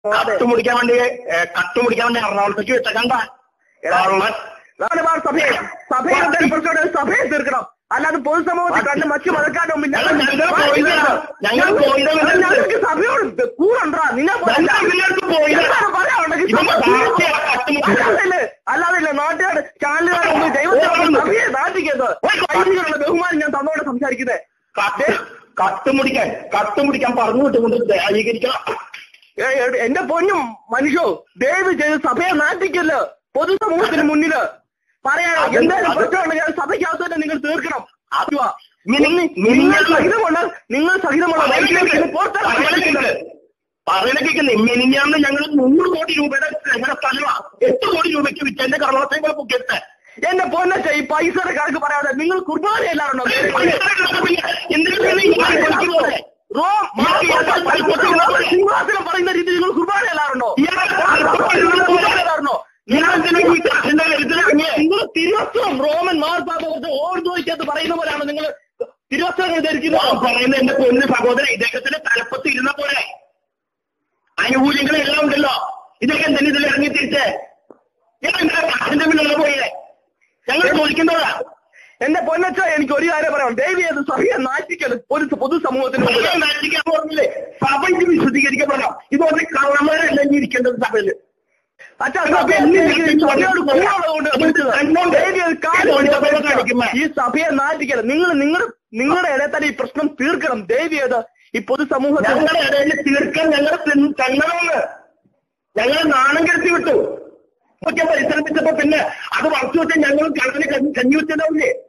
കത്ത് മുടിക്കാൻ വേണ്ടി ഏ, കത്ത് മുടിക്കാൻ വേണ്ടി എറണാകുളത്തേക്ക് വിട്ടക്കണ്ട കള്ളൻ. നാലുപാർ സഭയെ സഭയെ എന്തെങ്കിലും പ്രശ്നം സഭയെ തീർക്കണം അല്ലാതെ പൊതുസമൂഹത്തിൽ കണ്ട് മറ്റു മതക്കാരുടെ മുമ്പിൽ ഞങ്ങൾ- ഞങ്ങൾ പോയില്ല. ഞങ്ങൾ പോയില്ല. ഞങ്ങൾക്ക് സഭയോട് കൂടണ്ടാ നിങ്ങൾ ഞങ്ങൾ ഇതിലേക്ക് പോയില്ല. പറയാനുണ്ടെങ്കിൽ ഇവൻ സാക്ഷിയാ, കത്ത് മുടിക്കാൻ. അല്ലാതെ അല്ലാതെ നാട്ടുകാർ ചാനലുകാരുടെ മുമ്പിൽ ദൈവത്തെ സഭയെ നാട്ടിക്കരുത് വൈദികരുടെ ബഹുമാനം ഞാൻ തന്നോടെ സംസാരിക്കുന്നത് കത്ത് കത്ത് മുടിക്കാൻ കത്ത് മുടിക്കാൻ പറഞ്ഞു വിട്ടുകൊണ്ട് ന്യായീകരിക്കണം ഏ, ഏ, എന്റെ പൊന്നും മനുഷ്യോ ദയവ് ചെയ്ത് സഭയെ നാട്ടിക്കല്ലോ പൊതുസമൂഹത്തിന് മുന്നില് പറയാനോ അത് എന്തായാലും അത് പ്രശ്നമുണ്ടെങ്കിൽ അത് സഭയ്ക്കകത്ത് തന്നെ നിങ്ങൾ തീർക്കണം അതുവാ. മിനി- നിങ്ങൾ മിനിഞ്ഞാന്ന് സഹിതമുള്ള നിങ്ങൾ സഹിതമുള്ള വൈദ്യുതി പുറത്തിറക്കി പറയണ മിനിഞ്ഞാന്ന് ഞങ്ങൾ നൂറ് കോടി രൂപയുടെ ഞങ്ങളുടെ സ്ഥലമാ എട്ട് കോടി രൂപയ്ക്ക് വിറ്റതിന്റെ കർമ്മത്തെ പൊക്കിയെടുത്ത് എന്റെ പൊന്നച്ച ഈ പൈസയുടെ കണക്ക് പറയാതെ നിങ്ങൾ കുർബാന എല്ലാവരുണ്ടോ റോം സിംഹാസനം പറയുന്ന രീതി നിങ്ങൾ കുർബാന എല്ലാവരുണ്ടോ കുർബാന എല്ലാവരുണ്ടോ നിങ്ങൾ തിരുവസ്ത്രം റോമൻ മാർപ്പാപ്പ ഓർദ്ദോയ്ക്കകത്ത് പറയുന്ന പോലെയാണ് നിങ്ങൾ തിരുവസ്ത്രങ്ങൾ ധരിക്കുന്നത് പറയുന്ന എന്റെ പൊന്ന് സഹോദരൻ ഇദ്ദേഹത്തിന്റെ തലപ്പത്ത് ഇരുന്ന പോലെ ആനുകൂല്യങ്ങളെല്ലാം ഉണ്ടല്ലോ ഇതൊക്കെ എന്തിനാ ഇതിൽ ഇറങ്ങി തിരിച്ച് ഞാൻ എന്താ കാശിന്റെ മുന്നിലുള്ള പോയേ ഞങ്ങൾ ചോദിക്കുന്നതാ എന്റെ പൊന്നച്ച എനിക്ക് ഒരു കാര്യം പറയാം ദേവി അത് സഭയെ നാറ്റിക്കല് പൊതു പൊതുസമൂഹത്തിന് മുമ്പിൽ സഭയെ നാട്ടിക്കാൻ പറഞ്ഞില്ലേ സഭ ഇത് വിശുദ്ധീകരിക്കപ്പെടണം ഇതൊന്നും കള്ളന്മാരല്ല ഇനി ഇരിക്കേണ്ടത് സഭയില് അച്ഛാ സഭയെ സഭയോട് കൂടാനുള്ളതുകൊണ്ട് വിളിച്ചത്. ദേവി അത് കാണിക്കുമ്പോ ഈ സഭയെ നാറ്റിക്കല് നിങ്ങൾ നിങ്ങൾ നിങ്ങളുടെ ഇടയിൽ തന്നെ ഈ പ്രശ്നം തീർക്കണം ദേവി അത് ഈ പൊതുസമൂഹത്തിൽ ഞങ്ങളുടെ ഇടയിൽ തീർക്കാൻ ഞങ്ങൾ തങ്ങണമെന്ന് ഞങ്ങളെ നാണം കെടുത്തി വിട്ടു ഒക്കെ പരിശ്രമിച്ചപ്പോ പിന്നെ അത് വളർത്തു വെച്ചാൽ ഞങ്ങൾ കണ്ണിന് കഞ്ഞി വെച്ചതാവില്ലേ